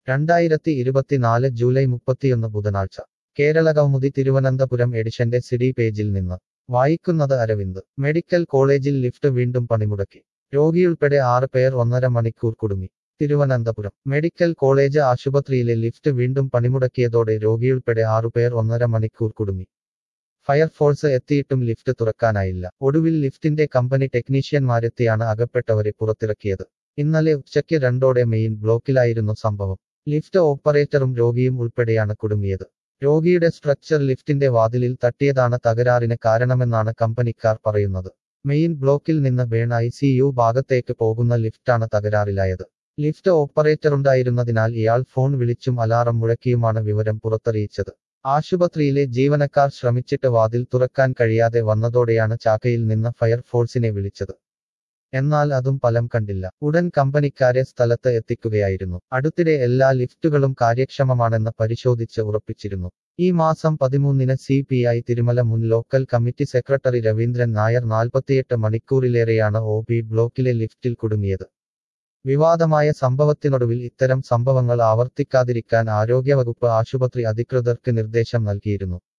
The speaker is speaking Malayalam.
രണ്ടായിരത്തി ഇരുപത്തിനാല് ജൂലൈ മുപ്പത്തിയൊന്ന് ബുധനാഴ്ച കേരള കൗമുദി തിരുവനന്തപുരം എഡിഷന്റെ സിഡി പേജിൽ നിന്ന് വായിക്കുന്നത് അരവിന്ദ് മെഡിക്കൽ കോളേജിൽ ലിഫ്റ്റ് വീണ്ടും പണിമുടക്കി രോഗിയുൾപ്പെടെ ആറ് പേർ ഒന്നര മണിക്കൂർ കുടുങ്ങി തിരുവനന്തപുരം മെഡിക്കൽ കോളേജ് ആശുപത്രിയിലെ ലിഫ്റ്റ് വീണ്ടും പണിമുടക്കിയതോടെ രോഗിയുൾപ്പെടെ ആറുപേർ ഒന്നര മണിക്കൂർ കുടുങ്ങി ഫയർഫോഴ്സ് എത്തിയിട്ടും ലിഫ്റ്റ് തുറക്കാനായില്ല ഒടുവിൽ ലിഫ്റ്റിന്റെ കമ്പനി ടെക്നീഷ്യന്മാരെത്തിയാണ് അകപ്പെട്ടവരെ പുറത്തിറക്കിയത് ഇന്നലെ ഉച്ചയ്ക്ക് രണ്ടോടെ മെയിൻ ബ്ലോക്കിലായിരുന്നു സംഭവം ലിഫ്റ്റ് ഓപ്പറേറ്ററും രോഗിയും ഉൾപ്പെടെയാണ് കുടുങ്ങിയത് രോഗിയുടെ സ്ട്രക്ചർ ലിഫ്റ്റിന്റെ വാതിലിൽ തട്ടിയതാണ് തകരാറിന് കാരണമെന്നാണ് കമ്പനിക്കാർ പറയുന്നത് മെയിൻ ബ്ലോക്കിൽ നിന്ന് വേൺ ഐ സി യു ഭാഗത്തേക്ക് പോകുന്ന ലിഫ്റ്റാണ് തകരാറിലായത് ലിഫ്റ്റ് ഓപ്പറേറ്ററുണ്ടായിരുന്നതിനാൽ ഇയാൾ ഫോൺ വിളിച്ചും അലാറം മുഴക്കിയുമാണ് വിവരം പുറത്തറിയിച്ചത് ആശുപത്രിയിലെ ജീവനക്കാർ ശ്രമിച്ചിട്ട് വാതിൽ തുറക്കാൻ കഴിയാതെ വന്നതോടെയാണ് ചാക്കയിൽ നിന്ന് ഫയർഫോഴ്സിനെ വിളിച്ചത് എന്നാൽ അതും ഫലം കണ്ടില്ല ഉടൻ കമ്പനിക്കാരെ സ്ഥലത്ത് എത്തിക്കുകയായിരുന്നു അടുത്തിടെ എല്ലാ ലിഫ്റ്റുകളും കാര്യക്ഷമമാണെന്ന് പരിശോധിച്ച് ഉറപ്പിച്ചിരുന്നു ഈ മാസം പതിമൂന്നിന് സി പി ഐ തിരുമല മുൻ local committee secretary Raveendran Nair നാൽപ്പത്തിയെട്ട് മണിക്കൂറിലേറെയാണ് ഒ ബി ബ്ലോക്കിലെ ലിഫ്റ്റിൽ കുടുങ്ങിയത് വിവാദമായ സംഭവത്തിനൊടുവിൽ ഇത്തരം സംഭവങ്ങൾ ആവർത്തിക്കാതിരിക്കാൻ ആരോഗ്യവകുപ്പ് ആശുപത്രി അധികൃതർക്ക് നിർദ്ദേശം നൽകിയിരുന്നു